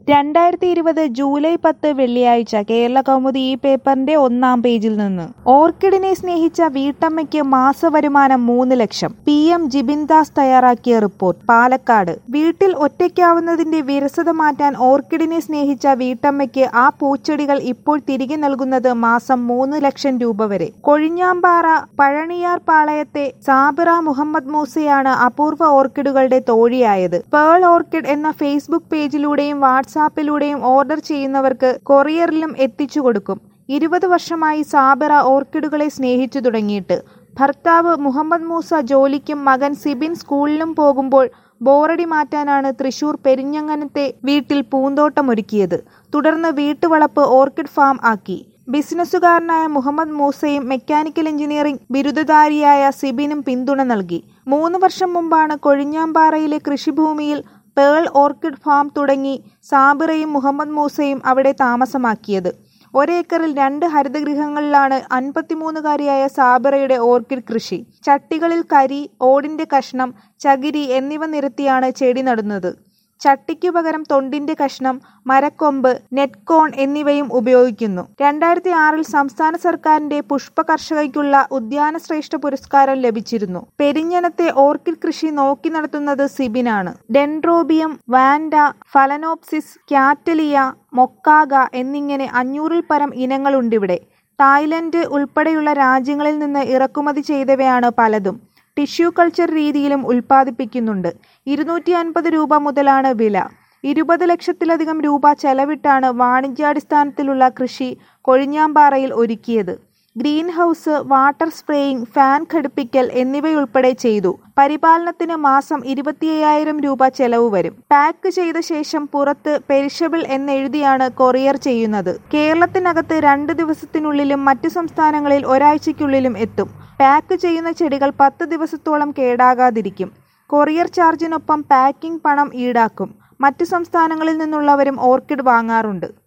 രണ്ടായിരത്തി ഇരുപത് ജൂലൈ പത്ത് വെള്ളിയാഴ്ച കേരള കൗമുദി ഈ പേപ്പറിന്റെ ഒന്നാം പേജിൽ നിന്ന് ഓർക്കിഡിനെ സ്നേഹിച്ച വീട്ടമ്മയ്ക്ക് മാസവരുമാനം മൂന്ന് ലക്ഷം പി എം ജിബിൻ ദാസ് തയ്യാറാക്കിയ റിപ്പോർട്ട് പാലക്കാട് വീട്ടിൽ ഒറ്റയ്ക്കാവുന്നതിന്റെ വിരസത മാറ്റാൻ ഓർക്കിഡിനെ സ്നേഹിച്ച വീട്ടമ്മയ്ക്ക് ആ പൂച്ചെടികൾ ഇപ്പോൾ തിരികെ നൽകുന്നത് മാസം മൂന്ന് ലക്ഷം രൂപ വരെ കൊഴിഞ്ഞാമ്പാറ പഴണിയാർ പാളയത്തെ സാബിറ മുഹമ്മദ് മൂസയാണ് അപൂർവ ഓർക്കിഡുകളുടെ തോഴിയായത് പേൾ ഓർക്കിഡ് എന്ന ഫേസ്ബുക്ക് പേജിലൂടെയും വാട്സാപ്പിലൂടെയും ഓർഡർ ചെയ്യുന്നവർക്ക് കൊറിയറിലും എത്തിച്ചു കൊടുക്കും ഇരുപത് വർഷമായി സാബിറ ഓർക്കിഡുകളെ സ്നേഹിച്ചു തുടങ്ങിയിട്ട് ഭർത്താവ് മുഹമ്മദ് മൂസ ജോലിക്കും മകൻ സിബിൻ സ്കൂളിലും പോകുമ്പോൾ ബോറടി മാറ്റാനാണ് തൃശൂർ പെരിഞ്ഞങ്ങനത്തെ വീട്ടിൽ പൂന്തോട്ടമൊരുക്കിയത് തുടർന്ന് വീട്ടുവളപ്പ് ഓർക്കിഡ് ഫാം ആക്കി ബിസിനസ്സുകാരനായ മുഹമ്മദ് മൂസയും മെക്കാനിക്കൽ എഞ്ചിനീയറിംഗ് ബിരുദധാരിയായ സിബിനും പിന്തുണ നൽകി മൂന്ന് വർഷം മുമ്പാണ് കൊഴിഞ്ഞാമ്പാറയിലെ കൃഷിഭൂമിയിൽ പേൾ ഓർക്കിഡ് ഫാം തുടങ്ങി സാബിറയും മുഹമ്മദ് മൂസയും അവിടെ താമസമാക്കിയത് ഒരേക്കറിൽ രണ്ട് ഹരിതഗൃഹങ്ങളിലാണ് അൻപത്തിമൂന്നുകാരിയായ സാബിറയുടെ ഓർക്കിഡ് കൃഷി ചട്ടികളിൽ കരി ഓടിന്റെ കഷ്ണം ചകിരി എന്നിവ നിരത്തിയാണ് ചെടി നടുന്നത് ചട്ടിക്കു പകരം തൊണ്ടിന്റെ കഷ്ണം മരക്കൊമ്പ് നെറ്റ്കോൺ എന്നിവയും ഉപയോഗിക്കുന്നു രണ്ടായിരത്തി ആറിൽ സംസ്ഥാന സർക്കാരിന്റെ പുഷ്പ കർഷകയ്ക്കുള്ള ഉദ്യാന ശ്രേഷ്ഠ പുരസ്കാരം ലഭിച്ചിരുന്നു പെരിഞ്ഞനത്തെ ഓർക്കിഡ് കൃഷി നോക്കി നടത്തുന്നത് സിബിനാണ് dendrobium vanda phalaenopsis cattleya mokara എന്നിങ്ങനെ അഞ്ഞൂറിൽ പരം ഇനങ്ങളുണ്ടിവിടെ തായ്ലൻഡ് ഉൾപ്പെടെയുള്ള രാജ്യങ്ങളിൽ നിന്ന് ഇറക്കുമതി ചെയ്തവയാണ് പലതും ടിഷ്യൂ കൾച്ചർ രീതിയിലും ഉൽപ്പാദിപ്പിക്കുന്നുണ്ട് ഇരുന്നൂറ്റി അൻപത് രൂപ മുതലാണ് വില ഇരുപത് ലക്ഷത്തിലധികം രൂപ ചെലവിട്ടാണ് വാണിജ്യാടിസ്ഥാനത്തിലുള്ള കൃഷി കൊഴിഞ്ഞാമ്പാറയിൽ ഒരുക്കിയത് greenhouse water spraying fan ഘടിപ്പിക്കൽ എന്നിവയുൾപ്പെടെ ചെയ്തു പരിപാലനത്തിന് മാസം ഇരുപത്തിയ്യായിരം രൂപ ചെലവ് വരും പാക്ക് ചെയ്ത ശേഷം പുറത്ത് പെരിഷബിൾ എന്നെഴുതിയാണ് കൊറിയർ ചെയ്യുന്നത് കേരളത്തിനകത്ത് രണ്ട് ദിവസത്തിനുള്ളിലും മറ്റു സംസ്ഥാനങ്ങളിൽ ഒരാഴ്ചയ്ക്കുള്ളിലും എത്തും പാക്ക് ചെയ്യുന്ന ചെടികൾ പത്ത് ദിവസത്തോളം കേടാകാതിരിക്കും കൊറിയർ ചാർജിനൊപ്പം പാക്കിംഗ് പണം ഈടാക്കും മറ്റു സംസ്ഥാനങ്ങളിൽ നിന്നുള്ളവരും ഓർക്കിഡ് വാങ്ങാറുണ്ട്